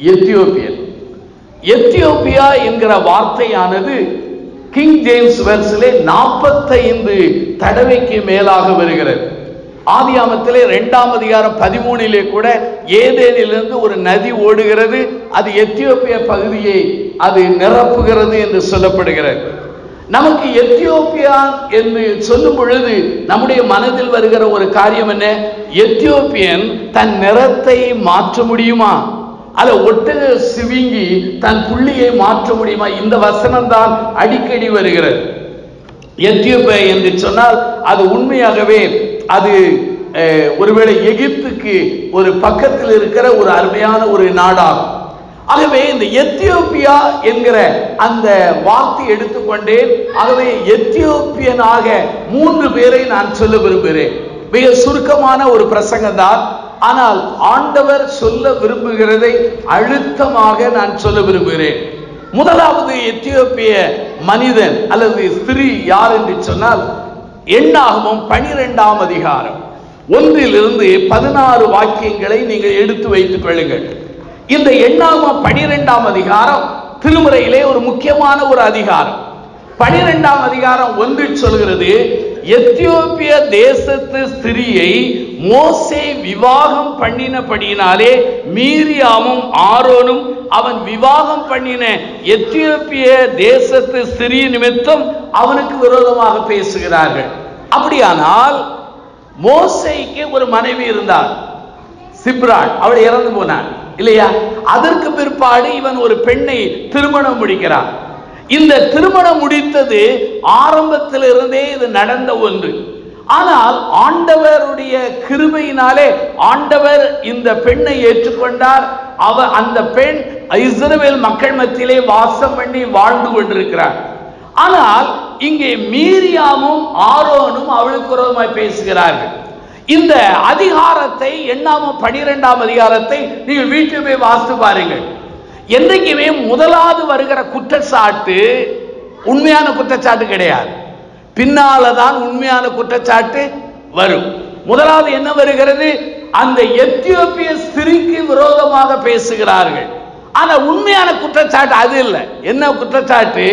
Ethiopian Ethiopia என்கிற வார்த்தையானது king James வெர்ஸிலே நாற்பத்தைந்து தடவைக்கு மேலாக வருகிறது ஆதியாமத்திலே இரண்டாம் அதிகாரம் பதிமூணிலே கூட ஏதேனிலிருந்து ஒரு நதி ஓடுகிறது அது எத்தியோப்பிய பகுதியை அது நிரப்புகிறது என்று சொல்லப்படுகிறது நமக்கு எத்தியோப்பியா என்று சொல்லும் பொழுது நம்முடைய மனதில் வருகிற ஒரு காரியம் என்ன எத்தியோப்பியன் தன் நிறத்தை மாற்ற முடியுமா அத ஒட்டக சிவிங்கி தன் புள்ளியை மாற்ற முடியுமா இந்த வசனம் தான் அடிக்கடி வருகிறது எத்தியோப்பியா என்று சொன்னால் அது உண்மையாகவே அது அஹ், ஒருவேளை எகிப்துக்கு ஒரு பக்கத்தில் இருக்கிற ஒரு அருமையான ஒரு நாடாகும் ஆகவே இந்த எத்தியோப்பியா என்கிற அந்த வார்த்தை எடுத்துக்கொண்டேன் ஆகவே எத்தியோப்பியனாக மூன்று பேரை நான் சொல்ல விரும்புகிறேன் மிக சுருக்கமான ஒரு பிரசங்கம் தான் ஆனால் ஆண்டவர் சொல்ல விரும்புகிறதை அழுத்தமாக நான் சொல்ல விரும்புகிறேன் முதலாவது எத்தியோப்பிய மனிதன் அல்லது ஸ்திரீ யார் என்று சொன்னால் எண்ணாகமும் பனிரெண்டாம் அதிகாரம் ஒன்றிலிருந்து பதினாறு வாக்கியங்களை நீங்கள் எடுத்து வைத்துக் கொள்ளுங்கள் இந்த எண்ணாகமம் பனிரெண்டாம் அதிகாரம் திருமுறையிலே ஒரு முக்கியமான ஒரு அதிகாரம் பனிரெண்டாம் அதிகாரம் ஒன்றில் சொல்கிறது எத்தியோப்பிய தேசத்து ஸ்திரியை மோசே விவாகம் பண்ணினபடியினாலே மீரியாமும் ஆரோனும் அவன் விவாகம் பண்ணின எத்தியோப்பிய தேசத்து ஸ்திரீ நிமித்தம் அவனுக்கு விரோதமாக பேசுகிறார்கள் அப்படியானால் மோசைக்கு ஒரு மனைவி இருந்தாள் சிப்ராள் அவள் இறந்து போனாள் இல்லையா அதற்கு பிற்பாடு இவன் ஒரு பெண்ணை திருமணம் முடிக்கிறான் இந்த திருமணம் முடித்தது ஆரம்பத்திலிருந்தே இது நடந்த ஒன்று ஆனால் ஆண்டவருடைய கிருபையினாலே ஆண்டவர் இந்த பெண்ணை ஏற்றுக்கொண்டார் அவ அந்த பெண் இஸ்ரவேல் மக்கள் மத்தியிலே வாசம் பண்ணி வாழ்ந்து கொண்டிருக்கிறார் ஆனால் இங்கே மீரியாமும் ஆரோனும் அவளுக்கு விரோதமாய் பேசுகிறார்கள் இந்த அதிகாரத்தை எண்ணாம பனிரெண்டாம் அதிகாரத்தை நீங்கள் வீட்டில் போய் வாசித்து பாருங்கள் என்றைக்குமே முதலாவது வருகிற குற்றச்சாட்டு உண்மையான குற்றச்சாட்டு கிடையாது பின்னால தான் உண்மையான குற்றச்சாட்டு வரும் முதலாவது என்ன வருகிறது அந்த எத்தியோப்பிய ஸ்திரிக்கு விரோதமாக பேசுகிறார்கள் ஆனா உண்மையான குற்றச்சாட்டு அது இல்லை என்ன குற்றச்சாட்டு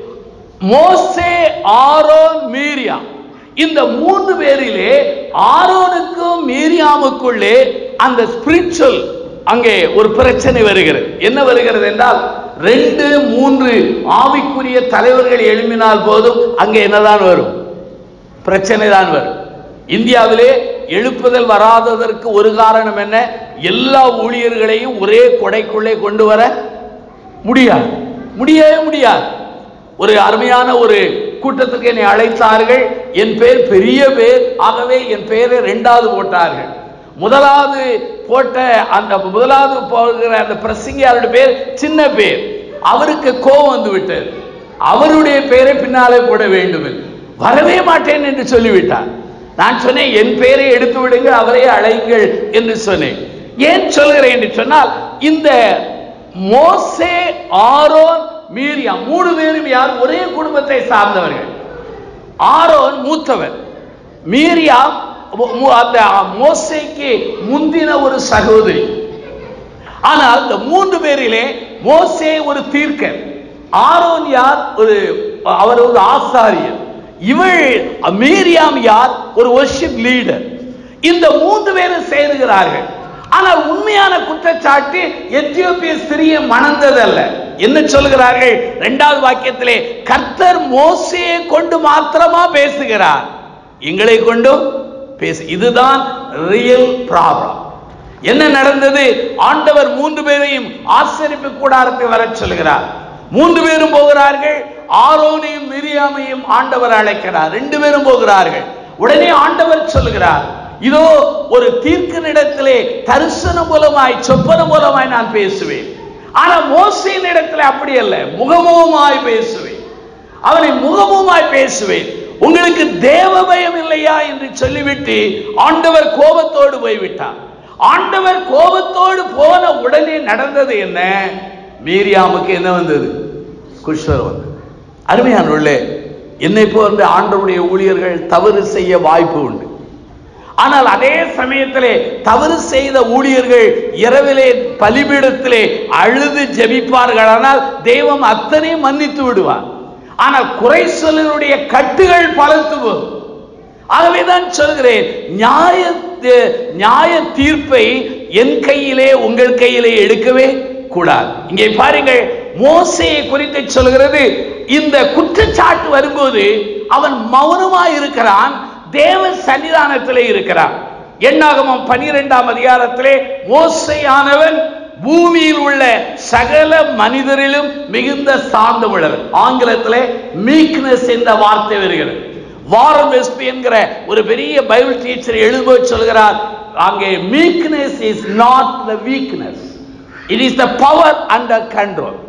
மோசே ஆரோன் மீரியா இந்த மூன்று பேரிலே ஆரோனுக்கும் மீரியாமுக்குள்ளே அந்த ஸ்பிரிச்சுவல் அங்கே ஒரு பிரச்சனை வருகிறது என்ன வருகிறது என்றால் ரெண்டு மூன்று ஆவிக்குரிய தலைவர்கள் எழுப்பினால் போதும் அங்கே என்னதான் வரும் பிரச்சனை தான் வரும் இந்தியாவிலே எழுப்புதல் வராததற்கு ஒரு காரணம் என்ன எல்லா ஊழியர்களையும் ஒரே கொடைக்குள்ளே கொண்டு வர முடியாது முடியவே முடியாது ஒரு அருமையான ஒரு கூட்டத்துக்கு என்னை அழைத்தார்கள் என் பேர் பெரிய பேர் ஆகவே என் பெயரை ரெண்டாவது போட்டார்கள் முதலாவது போட்ட அந்த முதலாவது போகிற அந்த பிரசங்கியாருடைய பேர் சின்ன பேர் அவருக்கு கோபம் வந்து விட்டது அவருடைய பெயரை பின்னாலே போட வேண்டும் வரவே மாட்டேன் என்று சொல்லிவிட்டார் நான் சொன்னேன் என் பெயரை எடுத்து விடுங்கள் அவரை அழைங்கள் என்று சொன்னேன் ஏன் சொல்கிறேன் என்று சொன்னால் இந்த மோசே ஆரோன் மீரியா மூணு பேரும் யார் ஒரே குடும்பத்தை சார்ந்தவர்கள் ஆரோன் மூத்தவர் மீரியா மு- மு- அந்த மோசேக்கு முந்தின ஒரு சகோதரி ஆனால் இந்த மூன்று பேரிலே மோசே ஒரு தீர்க்கன் ஆரோன் யார் ஒரு அவர் ஒரு ஆசாரியர் இவள் மீரியாம் யார் ஒரு ஒர்ஷிப் லீடர் இந்த மூன்று பேரும் சேருகிறார்கள் ஆனால் உண்மையான குற்றச்சாட்டு எத்தியோப்பிய ஸ்திரியை மணந்ததல்ல என்ன சொல்கிறார்கள் இரண்டாவது வாக்கியத்திலே கர்த்தர் மோசையை கொண்டு மாத்திரமா பேசுகிறார் எங்களை கொண்டும் பேசு இதுதான் ரியல் ப்ராப்ளம் என்ன நடந்தது ஆண்டவர் மூன்று பேரையும் ஆசரிப்பு கூடாரத்தை வரச் சொல்கிறார் மூன்று பேரும் போகிறார்கள் ஆரோனையும் மிரியாமையும் ஆண்டவர் அழைக்கிறார் ரெண்டு பேரும் போகிறார்கள் உடனே ஆண்டவர் சொல்கிறார் இதோ ஒரு தீர்க்கனிடத்திலே தரிசனம் மூலமாய் சொப்பன மூலமாய் நான் பேசுவேன் ஆனா மோசையின் இடத்துல அப்படி அல்ல முகமுகமாய் பேசுவேன் அவனை முகமுமாய் பேசுவேன் உங்களுக்கு தேவ பயம் இல்லையா என்று சொல்லிவிட்டு ஆண்டவர் கோபத்தோடு போய்விட்டார் ஆண்டவர் கோபத்தோடு போன உடனே நடந்தது என்ன மீரியாமுக்கு என்ன வந்தது குஷ்வர் வந்தது அருமையானவர்களே என்னை போன்ற ஆண்டவருடைய ஊழியர்கள் தவறு செய்ய வாய்ப்பு உண்டு ஆனால் அதே சமயத்திலே தவறு செய்த ஊழியர்கள் இரவிலே பலிபீடத்திலே அழுது ஜெபிப்பார்களானால் தெய்வம் அத்தனையும் மன்னித்து விடுவார் ஆனால் குறை சொல்லலுடைய கட்டுகள் பலத்து போகும் ஆகவேதான் சொல்கிறேன் நியாய நியாய தீர்ப்பை என் கையிலே உங்கள் கையிலே எடுக்கவே கூடாது இங்கே பாருங்கள் மோசையை குறித்து சொல்கிறது இந்த குற்றச்சாட்டு வரும்போது அவன் மௌனமாய் இருக்கிறான் தேவ சன்னிதானத்திலே இருக்கிறான் எண்ணாகமம் பனிரெண்டாம் அதிகாரத்திலே மோசையானவன் பூமியில் உள்ள சகல மனிதரிலும் மிகுந்த சார்ந்தவுள்ளவர் ஆங்கிலத்திலே மீக்னஸ் என்ற வார்த்தை வருகிறது வாரன் வெஸ்பி என்கிற ஒரு பெரிய பைபிள் டீச்சர் எழுதும்போது சொல்கிறார் அங்கே meekness is not the weakness it is the power under control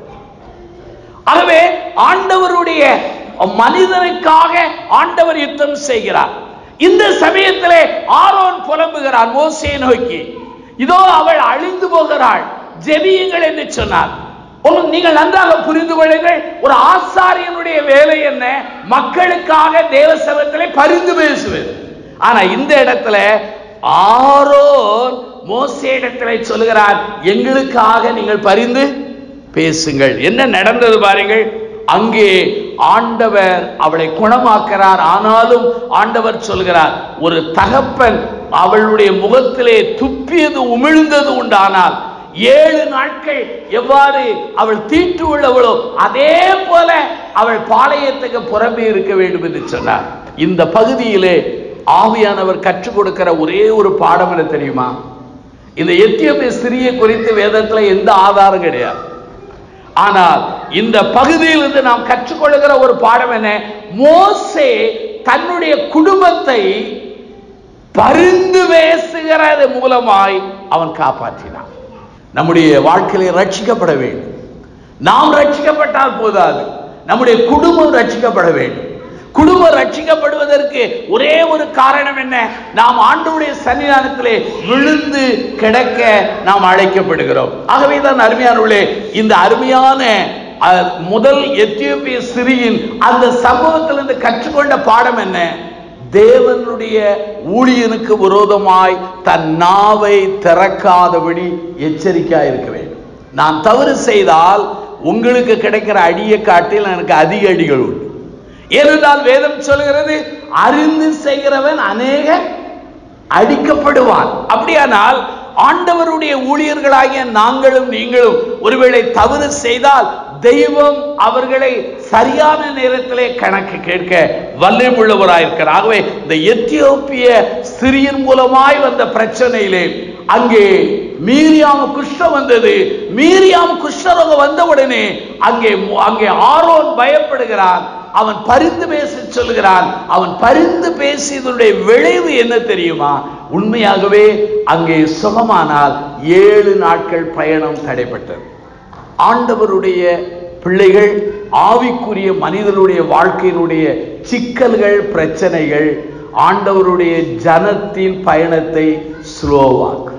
ஆகவே ஆண்டவருடைய மனிதனுக்காக ஆண்டவர் யுத்தம் செய்கிறார் இந்த சமயத்திலே ஆரோன் புலம்புகிறான் மோசையை நோக்கி இதோ அவள் அழிந்து போகிறாள் ஜெபியுங்கள் என்று சொன்னார் உங்களுக்கு நீங்கள் நன்றாக புரிந்து கொள்ளுங்கள் ஒரு ஆசாரியனுடைய வேலை என்ன மக்களுக்காக தேவ சபத்திலே பரிந்து பேசுவது ஆனா இந்த இடத்துல ஆரோன் மோசே இடத்துல சொல்லுகிறார் எங்களுக்காக நீங்கள் பரிந்து பேசுங்கள் என்ன நடந்தது பாருங்கள் அங்கே ஆண்டவர் அவளை குணமாக்கிறார் ஆனாலும் ஆண்டவர் சொல்கிறார் ஒரு தகப்பன் அவளுடைய முகத்திலே துப்பியது உமிழ்ந்தது உண்டானால் ஏழு நாட்கள் எவ்வாறு அவள் தீட்டு உள்ளவளோ அதே போல அவள் பாளையத்துக்கு புறம்பே இருக்க வேண்டும் என்று சொன்னார் இந்த பகுதியிலே ஆவியானவர் கற்றுக் கொடுக்கிற ஒரே ஒரு பாடம் என்ன தெரியுமா இந்த எத்தியோப்பிய சிறிய குறித்து வேதத்துல எந்த ஆதாரம் கிடையாது ஆனால் இந்த பகுதியிலிருந்து நாம் கற்றுக்கொள்கிற ஒரு பாடம் என்ன மோசே தன்னுடைய குடும்பத்தை பரிந்து பேசுகிறது மூலமாய் அவன் காப்பாற்றினான் நம்முடைய வாழ்க்கையில ரட்சிக்கப்பட வேண்டும் நாம் ரட்சிக்கப்பட்டால் போதாது நம்முடைய குடும்பம் ரட்சிக்கப்பட வேண்டும் குடும்பம் ரட்சிக்கப்படுவதற்கு ஒரே ஒரு காரணம் என்ன நாம் ஆண்டவருடைய சன்னிதானத்திலே விழுந்து கிடக்க நாம் அழைக்கப்படுகிறோம் ஆகவே தான் அருமையானவர்களே இந்த அருமையான அஹ், முதல் எத்தியோப்பிய சிறியின் அந்த சம்பவத்திலிருந்து கற்றுக்கொண்ட பாடம் என்ன தேவனுடைய ஊழியனுக்கு விரோதமாய் தன் நாவை திறக்காதபடி எச்சரிக்கையா இருக்க வேண்டும் நான் தவறு செய்தால் உங்களுக்கு கிடைக்கிற அடியை காட்டில் எனக்கு அதிக அடிகள் உண்டு ஏனென்றால் வேதம் சொல்கிறது அறிந்து செய்கிறவன் அநேக அடிக்கப்படுவான் அப்படியானால் ஆண்டவருடைய ஊழியர்களாகிய நாங்களும் நீங்களும் ஒருவேளை தவறு செய்தால் தெய்வம் அவர்களை சரியான நேரத்திலே கணக்கு கேட்க வல்லமுள்ளவராயிருக்கிறார் ஆகவே இந்த எத்தியோப்பிய சிறியன் மூலமாய் வந்த பிரச்சனையிலே அங்கே மீரியாம் குஷ்டம் வந்தது மீரியாம் குஷ்டரோகம் வந்த உடனே அங்கே அங்கே ஆரோன் பயப்படுகிறான் அவன் பரிந்து பேச சொல்கிறான் அவன் பரிந்து பேசியதனுடைய விளைவு என்ன தெரியுமா உண்மையாகவே அங்கே சுகமானால் ஏழு நாட்கள் பயணம் தடைப்பட்டது ஆண்டவருடைய பிள்ளைகள் ஆவிக்குரிய மனிதனுடைய வாழ்க்கையினுடைய சிக்கல்கள் பிரச்சனைகள் ஆண்டவருடைய ஜனத்தின் பயணத்தை ஸ்லோவாக்கும்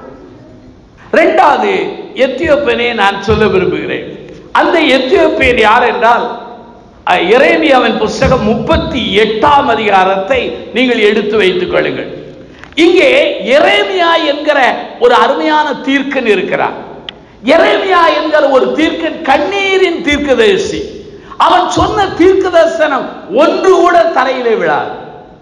இரண்டாவது எத்தியோப்பியனை நான் சொல்ல விரும்புகிறேன் அந்த எத்தியோப்பியன் யார் என்றால் அஹ், எரேமியாவின் புஸ்தகம் முப்பத்தி எட்டாம் அதிகாரத்தை நீங்கள் எடுத்து வைத்துக் கொள்ளுங்கள் இங்கே எரேமியா என்கிற ஒரு அருமையான தீர்க்கன் இருக்கிறார் எரேமியா என்கிற ஒரு தீர்க்கன் கண்ணீரின் தீர்க்கதரிசி அவன் சொன்ன தீர்க்க தரிசனம் ஒன்று கூட தரையிலே விழாது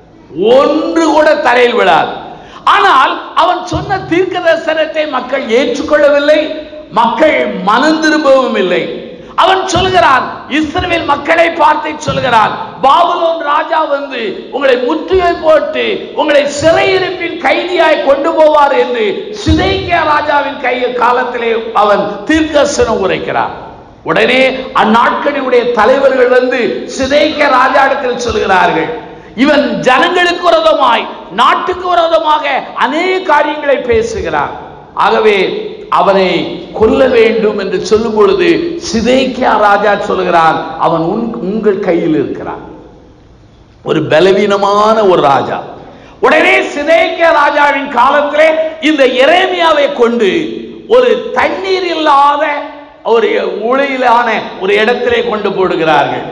ஒன்று கூட தரையில் விழாது ஆனால் அவன் சொன்ன தீர்க்க தரிசனத்தை மக்கள் ஏற்றுக்கொள்ளவில்லை மக்கள் மனம் திரும்பவும் இல்லை அவன் சொல்கிறான் இஸ்ரவேல் மக்களை பார்த்து சொல்கிறான் பாபுலோன் ராஜா வந்து உங்களை முற்றுகை போட்டு உங்களை சிறையிருப்பின் கைதியாய் கொண்டு போவார் என்று சிதைக்கிய ராஜாவின் கை காலத்திலே அவன் தீர்க்கசனம் உரைக்கிறான் உடனே அந்நாட்களுடைய தலைவர்கள் வந்து சிதைக்க ராஜாடத்தில் சொல்கிறார்கள் இவன் ஜனங்களுக்கு விரோதமாய் நாட்டுக்கு விரோதமாக அநேக காரியங்களை பேசுகிறான் ஆகவே அவனை கொல்ல வேண்டும் என்று சொல்லும் பொழுது சிதைக்கியா ராஜா சொல்கிறான் அவன் உன்- உங்கள் கையில் இருக்கிறான் ஒரு பலவீனமான ஒரு ராஜா உடனே சிதேக்கிய ராஜாவின் காலத்திலே இந்த எரேமியாவை கொண்டு ஒரு தண்ணீர் இல்லாத ஒரு உளையிலான ஒரு இடத்திலே கொண்டு போடுகிறார்கள்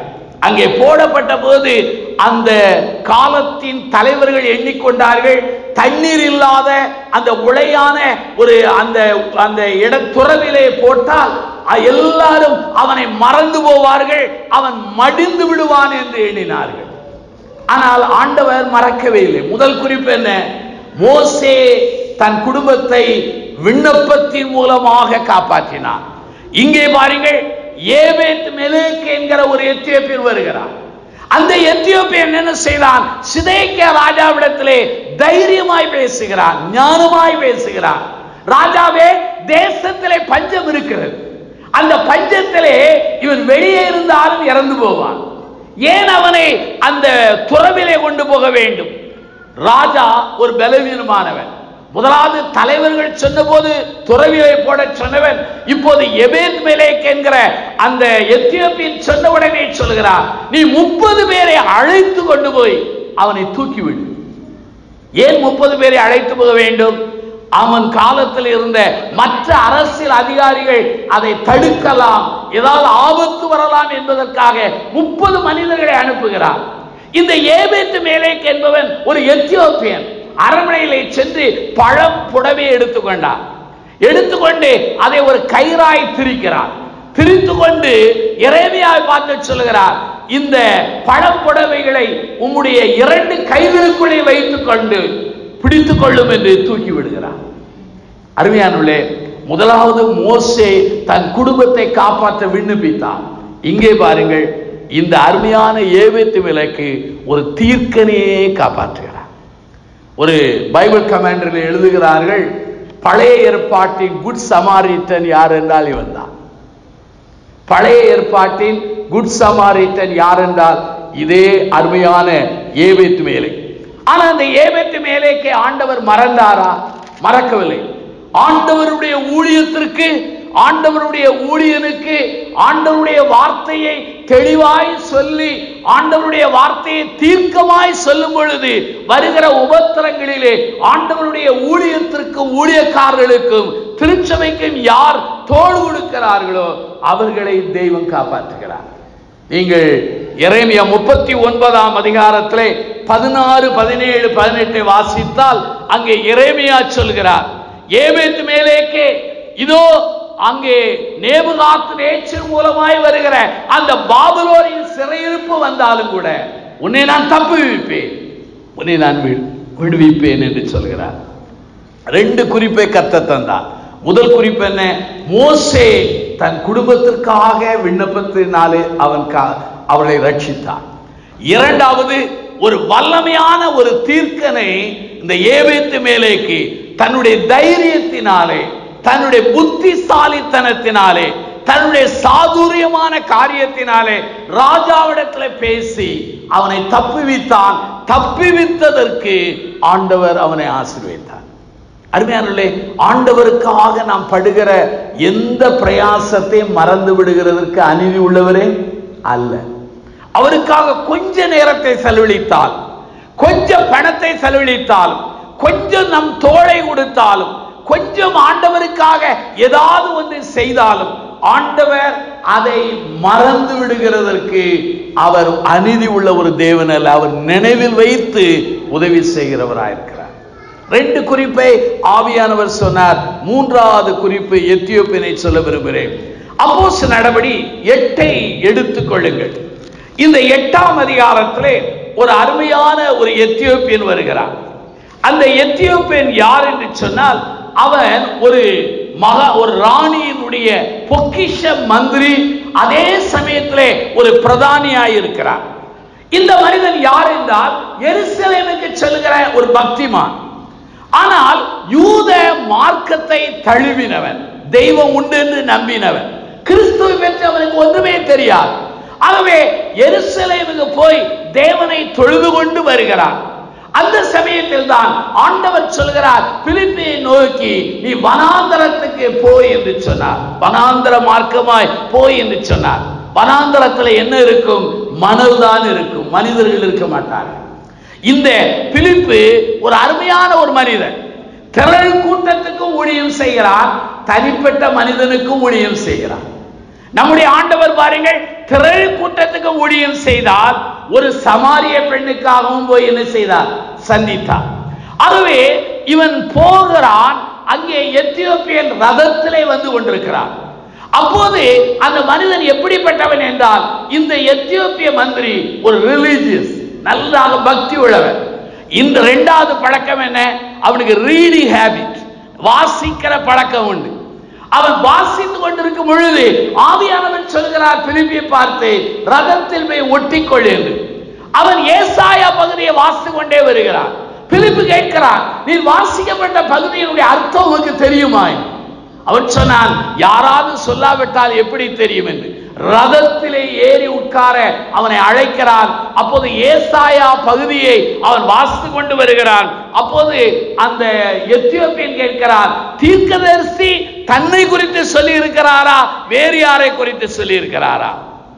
அங்கே போடப்பட்ட போது அந்த காலத்தின் தலைவர்கள் எண்ணிக்கொண்டார்கள் தண்ணீர் இல்லாத அந்த உளையான ஒரு அந்த அந்த இட துறவிலே போட்டால் அ- எல்லாரும் அவனை மறந்து போவார்கள் அவன் மடிந்து விடுவான் என்று எண்ணினார்கள் ஆனால் ஆண்டவர் மறக்கவே இல்லை முதல் குறிப்பு என்ன மோசே தன் குடும்பத்தை விண்ணப்பத்தின் மூலமாக காப்பாற்றினார் இங்கே பாருங்கள் ஏபேத் மெலேக் என்கிற ஒரு எத்தியோப்பியன் வருகிறார் அந்த எத்தியோப்பியன் என்ன செய்தான் சிதைக்க ராஜாவிடத்திலே தைரியமாய் பேசுகிறான் ஞானமாய் பேசுகிறான் ராஜாவே தேசத்திலே பஞ்சம் இருக்கிறது அந்த பஞ்சத்திலே இவன் வெளியே இருந்தாலும் இறந்து போவான் ஏன் அவனை அந்த துறவிலே கொண்டு போக வேண்டும் ராஜா ஒரு பலவீனமானவன் முதலாவது தலைவர்கள் சொன்னபோது துறவியை போட சொன்னவன் இப்போது எபேத் மேலேக் என்கிற அந்த எத்தியோப்பியன் சொன்ன உடனே சொல்கிறார் நீ முப்பது பேரை அழைத்து கொண்டு போய் அவனை தூக்கிவிடு ஏன் முப்பது பேரை அழைத்து போக வேண்டும் அவன் காலத்தில் இருந்த மற்ற அரசியல் அதிகாரிகள் அதை தடுக்கலாம் ஏதாவது ஆபத்து வரலாம் என்பதற்காக முப்பது மனிதர்களை அனுப்புகிறார் இந்த ஏபேத்து மேலேக் என்பவன் ஒரு எத்தியோப்பியன் அரண்மனையிலே சென்று பழம் புடவை எடுத்துக்கொண்டார் எடுத்துக்கொண்டு அதை ஒரு கயிறாய் திரிக்கிறார் திரித்து கொண்டு இறைமையாய் பார்த்து சொல்லுகிறார் இந்த பழம் புடவைகளை உம்முடைய இரண்டு கைகளுக்குள்ளே வைத்துக் கொண்டு பிடித்துக் கொள்ளும் என்று தூக்கி விடுகிறார் அருமையானுள்ளே முதலாவது மோசே தன் குடும்பத்தை காப்பாற்ற விண்ணப்பித்தார் இங்கே பாருங்கள் இந்த அருமையான ஏவேத்து விலக்கு ஒரு தீர்க்கனையே காப்பாற்றுகிறார் ஒரு பைபிள் கமாண்டரில் எழுதுகிறார்கள் பழைய ஏற்பாட்டின் குட் சமாரிட்டன் யார் என்றால் இவன் தான் பழைய ஏற்பாட்டின் குட் சமாரிட்டன் யார் என்றால் இதே அருமையான ஏபேத்து மேலே ஆனா அந்த ஏபேத்து மேலேக்கு ஆண்டவர் மறந்தாரா மறக்கவில்லை ஆண்டவருடைய ஊழியத்திற்கு ஆண்டவருடைய ஊழியனுக்கு ஆண்டவருடைய வார்த்தையை தெளிவாய் சொல்லி ஆண்டவருடைய வார்த்தையை தீர்க்கமாய் சொல்லும் பொழுது வருகிற உபத்திரங்களிலே ஆண்டவருடைய ஊழியத்திற்கும் ஊழியக்காரர்களுக்கும் திருச்சபைக்கும் யார் தோள் கொடுக்கிறார்களோ அவர்களை தெய்வம் காப்பாற்றுகிறார் நீங்கள் எரேமியா முப்பத்தி ஒன்பதாம் அதிகாரத்திலே பதினாறு பதினேழு பதினெட்டை வாசித்தால் அங்கே எரேமியா சொல்கிறார் ஏபேத்து மேலேக்கே இதோ அங்கே நேபுகாத்து நேச்சர் மூலமாய் வருகிற அந்த பாபுலோரின் சிறையிருப்பு வந்தாலும் கூட உன்னை நான் தப்புவிப்பேன் உன்னை நான் வி- விடுவிப்பேன் என்று சொல்கிறார் ரெண்டு குறிப்பை கத்த தந்தார் முதல் குறிப்பு என்ன மோசே தன் குடும்பத்திற்காக விண்ணப்பத்தினாலே அவன் கா- அவளை ரட்சித்தான் இரண்டாவது ஒரு வல்லமையான ஒரு தீர்க்கனை இந்த ஏவேத்து மேலேக்கு தன்னுடைய தைரியத்தினாலே தன்னுடைய புத்திசாலித்தனத்தினாலே தன்னுடைய சாதுரியமான காரியத்தினாலே ராஜாவிடத்தில் பேசி அவனை தப்புவித்தான் தப்புவித்ததற்கு ஆண்டவர் அவனை ஆசீர்வதித்தார் அருமையானே ஆண்டவருக்காக நாம் படுகிற எந்த பிரயாசத்தையும் மறந்து விடுகிறதற்கு அநீதி உள்ளவரே அல்ல அவருக்காக கொஞ்ச நேரத்தை செலவழித்தால் கொஞ்சம் பணத்தை செலவழித்தாலும் கொஞ்சம் நம் தோளை கொடுத்தாலும் கொஞ்சம் ஆண்டவருக்காக ஏதாவது ஒன்று செய்தாலும் ஆண்டவர் அதை மறந்து விடுகிறதற்கு அவர் அநீதி உள்ள ஒரு தேவன் அல்ல அவர் நினைவில் வைத்து உதவி செய்கிறவராயிருக்கிறார் ரெண்டு குறிப்பை ஆவியானவர் சொன்னார் மூன்றாவது குறிப்பு எத்தியோப்பியனை சொல்ல விரும்புகிறேன் அப்போஸ் நடபடி எட்டை எடுத்துக் கொள்ளுங்கள் இந்த எட்டாம் அதிகாரத்திலே ஒரு அருமையான ஒரு எத்தியோப்பியன் வருகிறார் அந்த எத்தியோப்பியன் யார் என்று சொன்னால் அவன் ஒரு மகா ஒரு ராணியினுடைய பொக்கிஷ மந்திரி அதே சமயத்திலே ஒரு பிரதானியாய் இருக்கிறார் இந்த மனிதன் யார் என்றால் எருசலேமுக்கு செல்கிற ஒரு பக்திமான் ஆனால் யூத மார்க்கத்தை தழுவினவன் தெய்வம் உண்டு என்று நம்பினவன் கிறிஸ்துவை பற்றி அவனுக்கு ஒன்றுமே தெரியாது ஆகவே எருசலேமுக்கு போய் தேவனை தொழுது கொண்டு வருகிறான் அந்த சமயத்தில் தான் ஆண்டவர் சொல்கிறார் பிலிப்பியை நோக்கி நீ வனாந்தரத்துக்கு போய் என்று சொன்னார் வனாந்தர மார்க்கமாய் போய் என்று சொன்னார் வனாந்தரத்தில் என்ன இருக்கும் மணல் தான் இருக்கும் மனிதர்கள் இருக்க மாட்டார்கள் இந்த பிலிப்பு ஒரு அருமையான ஒரு மனிதன் திரள் கூட்டத்துக்கும் ஊழியம் செய்கிறார் தனிப்பட்ட மனிதனுக்கும் ஊழியம் செய்கிறார் நம்முடைய ஆண்டவர் பாருங்கள் திரள் கூட்டத்துக்கு ஊழியம் செய்தால் ஒரு சமாரிய பெண்ணுக்காகவும் போய் என்ன செய்தார் சந்தித்தார் ஆகவே இவன் போகிறான் அங்கே எத்தியோப்பியன் ரதத்திலே வந்து கொண்டிருக்கிறான் அப்போது அந்த மனிதன் எப்படிப்பட்டவன் என்றால் இந்த எத்தியோப்பிய மந்திரி ஒரு ரிலீஜியஸ் நல்லாக பக்தி உள்ளவன் இந்த இரண்டாவது பழக்கம் என்ன அவனுக்கு ரீடிங் ஹேபிட் வாசிக்கிற பழக்கம் உண்டு அவன் வாசித்து கொண்டிருக்கும் பொழுது ஆவியானவன் சொல்கிறார் பிலிப்பியை பார்த்து ரதத்தில் போய் ஒட்டிக்கொள் என்று அவன் ஏசாயா பகுதியை வாசித்து கொண்டே வருகிறான் பிலிப்பு கேட்கிறான் நீ வாசிக்கப்பட்ட பகுதியினுடைய அர்த்தம் உனக்கு தெரியுமா அவன் சொன்னான் யாராவது சொல்லாவிட்டால் எப்படி தெரியும் என்று ரதத்திலே ஏறி உட்கார அவனை அழைக்கிறான் அப்போது ஏசாயா பகுதியை அவன் வாசித்து கொண்டு வருகிறான் அப்போது அந்த எத்தியோப்பியன் கேட்கிறான் தீர்க்கதரிசி தன்னை குறித்து சொல்லி இருக்கிறாரா வேறு யாரை குறித்து சொல்லி இருக்கிறாரா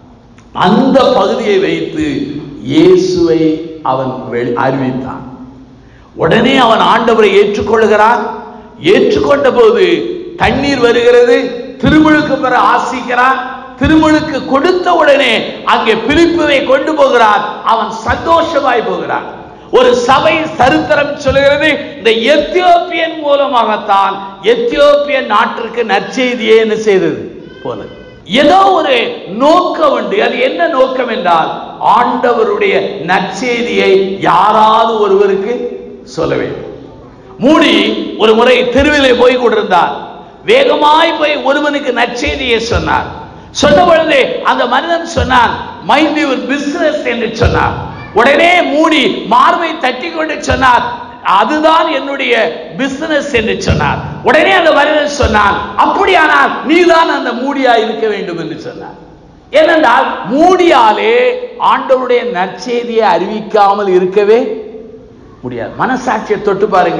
அந்த பகுதியை வைத்து இயேசுவை அவன் வெளி- அறிவித்தான் உடனே அவன் ஆண்டவரை ஏற்றுக்கொள்கிறான் ஏற்றுக்கொண்ட போது தண்ணீர் வருகிறது திருமுழுக்கு பெற ஆசிக்கிறான் திருமுழுக்கு கொடுத்த உடனே அங்கே பிலிப்புவை கொண்டு போகிறான் அவன் சந்தோஷமாய் போகிறான் ஒரு சபை சரித்திரம் சொல்கிறது இந்த எத்தியோப்பியன் மூலமாகத்தான் எத்தியோப்பியன் நாட்டிற்கு நற்செய்தியே என்ன செய்தது போனது ஏதோ ஒரு நோக்கம் உண்டு அது என்ன நோக்கம் என்றால் ஆண்டவருடைய நற்செய்தியை யாராவது ஒருவருக்கு சொல்ல வேண்டும் மூடி ஒரு முறை தெருவிலே போய் கொண்டிருந்தார் வேகமாய் போய் ஒருவனுக்கு நற்செய்தியை சொன்னார் சொன்ன பொழுது அந்த மனிதன் சொன்னான் மைண்ட் யுவர் பிசினஸ் என்று சொன்னார் உடனே மூடி மார்பை தட்டி கொண்டு சொன்னார் அதுதான் என்னுடைய பிசினஸ் என்று சொன்னார் உடனே அந்த மனிதன் சொன்னான் அப்படியானால் நீதான் அந்த மூடியா இருக்க வேண்டும் என்று சொன்னார் ஏனென்றால் மூடியாலே ஆண்டவருடைய நற்செய்தியை அறிவிக்காமல் இருக்கவே முடியாது மனசாட்சியை தொட்டு பாருங்க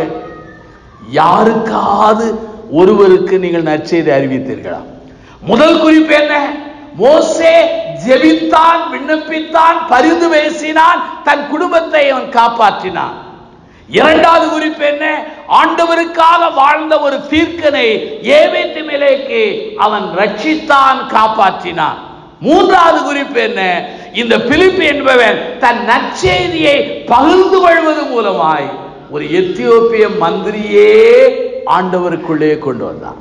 யாருக்காவது ஒருவருக்கு நீங்கள் நற்செய்தி அறிவித்தீர்களா முதல் குறிப்பு என்ன மோசே ஜெபித்தான் விண்ணப்பித்தான் பரிந்து பேசினான் தன் குடும்பத்தை அவன் காப்பாற்றினான் இரண்டாவது குறிப்பு என்ன ஆண்டவருக்காக வாழ்ந்த ஒரு தீர்க்கனை ஏவேத்து மேலேக்கு அவன் ரட்சித்தான் காப்பாற்றினான் மூன்றாவது குறிப்பு என்ன இந்த பிலிப்பு என்பவன் தன் நற்செய்தியை பகிர்ந்து கொள்வது மூலமாய் ஒரு எத்தியோப்பிய மந்திரியே ஆண்டவருக்குள்ளே கொண்டு வந்தான்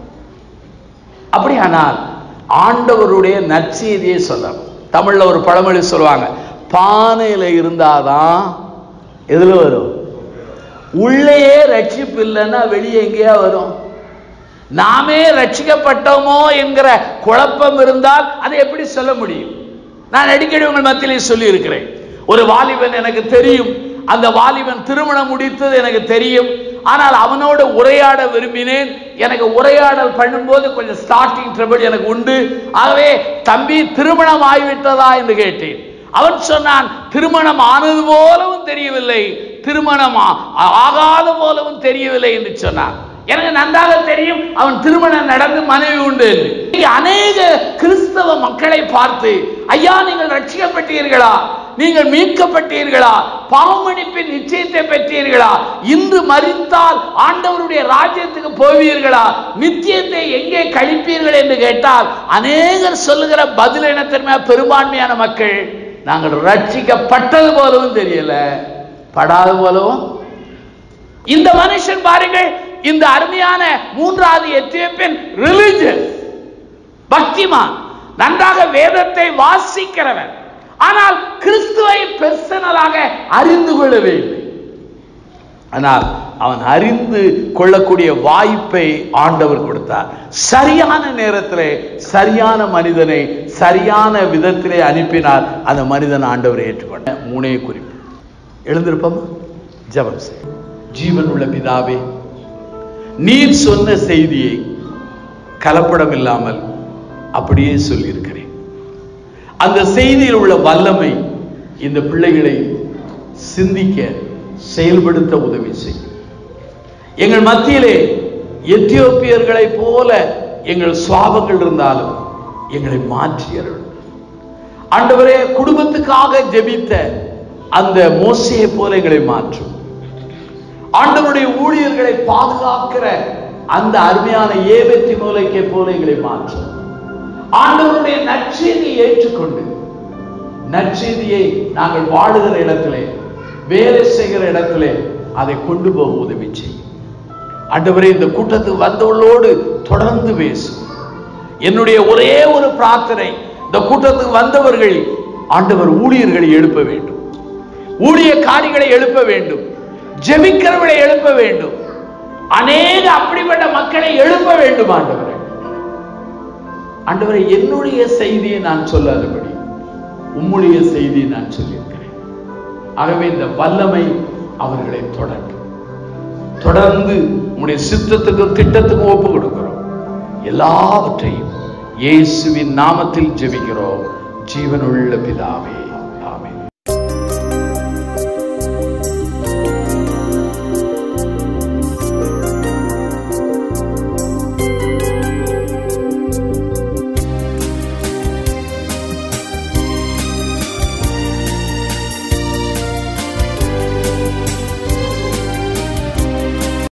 அப்படியானால் ஆண்டவருடைய நற்செய்தியை சொல்லணும் தமிழ்ல ஒரு பழமொழி சொல்லுவாங்க பானையில இருந்தாதான் எதுல வரும் உள்ளேயே ரட்சிப்பு இல்லைன்னா வெளியே எங்கேயா வரும் நாமே ரட்சிக்கப்பட்டோமோ என்கிற குழப்பம் இருந்தால் அதை எப்படி சொல்ல முடியும் நான் அடிக்கடி உங்கள் மத்தியிலே சொல்லி இருக்கிறேன் ஒரு வாலிபன் எனக்கு தெரியும் அந்த வாலிபன் திருமணம் முடித்தது எனக்கு தெரியும் ஆனால் அவனோடு உரையாட விரும்பினேன் எனக்கு உரையாடல் பண்ணும்போது கொஞ்சம் ஸ்டார்டிங் ட்ரபிள் எனக்கு உண்டு ஆகவே தம்பி திருமணம் ஆகிவிட்டதா என்று கேட்டேன் அவன் சொன்னான் திருமணம் ஆனது போலவும் தெரியவில்லை திருமணம் ஆ- ஆகாத போலவும் தெரியவில்லை என்று சொன்னான் எனக்கு நன்றாக தெரியும் அவன் திருமணம் நடந்து மனைவி உண்டு என்று. இன்னைக்கு அநேக கிறிஸ்தவ மக்களை பார்த்து ஐயா நீங்கள் ரட்சிக்கப்பட்டீர்களா நீங்கள் மீட்கப்பட்டீர்களா பாவமணிப்பின் நிச்சயத்தை பெற்றீர்களா இன்று மறித்தால் ஆண்டவருடைய ராஜ்யத்துக்கு போவீர்களா நித்தியத்தை எங்கே கழிப்பீர்கள் என்று கேட்டால் அநேகர் சொல்லுகிற பதில் என்ன தெரியுமா பெரும்பான்மையான மக்கள் நாங்கள் ரட்சிக்கப்பட்டது போலவும் தெரியல படாத போலவும் இந்த மனுஷன் பாருங்கள் இந்த அருமையான மூன்றாவது எத்தியோப்பியன் ரிலிஜியஸ் பக்திமான் நன்றாக வேதத்தை வாசிக்கிறவன் ஆனால் கிறிஸ்துவை பெர்சனலாக அறிந்து கொள்ளவே இல்லை ஆனால் அவன் அறிந்து கொள்ளக்கூடிய வாய்ப்பை ஆண்டவர் கொடுத்தார் சரியான நேரத்திலே சரியான மனிதனை சரியான விதத்திலே அனுப்பினார் அந்த மனிதன் ஆண்டவரை ஏற்றுக்கொண்ட மூணே குறிப்பு எழுந்திருப்போமா ஜெபம் செய் ஜீவன் உள்ள பிதாவே நீர் சொன்ன செய்தியை கலப்படம் இல்லாமல் அப்படியே சொல்லியிருக்கிறேன் அந்த செய்தியில் உள்ள வல்லமை இந்த பிள்ளைகளை சிந்திக்க செயல்படுத்த உதவி செய்யும் எங்கள் மத்தியிலே எத்தியோப்பியர்களைப் போல எங்கள் சுவாபங்கள் இருந்தாலும் எங்களை மாற்றியர்கள் ஆண்டவரே குடும்பத்துக்காக ஜெபித்த அந்த மோசையை போல எங்களை மாற்றும் ஆண்டவருடைய ஊழியர்களை பாதுகாக்கிற அந்த அருமையான ஏவெற்றி மூலைக்கை போல எங்களை மாற்றும் ஆண்டவருடைய நற்செய்தியை ஏற்றுக்கொண்டு நற்செய்தியை நாங்கள் வாழுகிற இடத்திலே வேலை செய்கிற இடத்திலே அதை கொண்டு போக உதவி செய்யும் ஆண்டவரே இந்த கூட்டத்துக்கு வந்தவர்களோடு தொடர்ந்து பேசும் என்னுடைய ஒரே ஒரு பிரார்த்தனை இந்த கூட்டத்துக்கு வந்தவர்கள் ஆண்டவர் ஊழியர்களை எழுப்ப வேண்டும் ஊழியக்காரிகளை எழுப்ப வேண்டும் ஜெபிக்கிறவர்களை எழுப்ப வேண்டும் அநேக அப்படிப்பட்ட மக்களை எழுப்ப வேண்டும் ஆண்டவரே ஆண்டவரே என்னுடைய செய்தியை நான் சொல்லாதபடி உம்முடைய செய்தியை நான் சொல்லியிருக்கிறேன் ஆகவே இந்த வல்லமை அவர்களை தொடரும் தொடர்ந்து உம்முடைய சித்தத்துக்கும் திட்டத்துக்கும் ஒப்பு கொடுக்கிறோம் எல்லாவற்றையும் இயேசுவின் நாமத்தில் ஜெபிக்கிறோம் ஜீவனுள்ள பிதாவே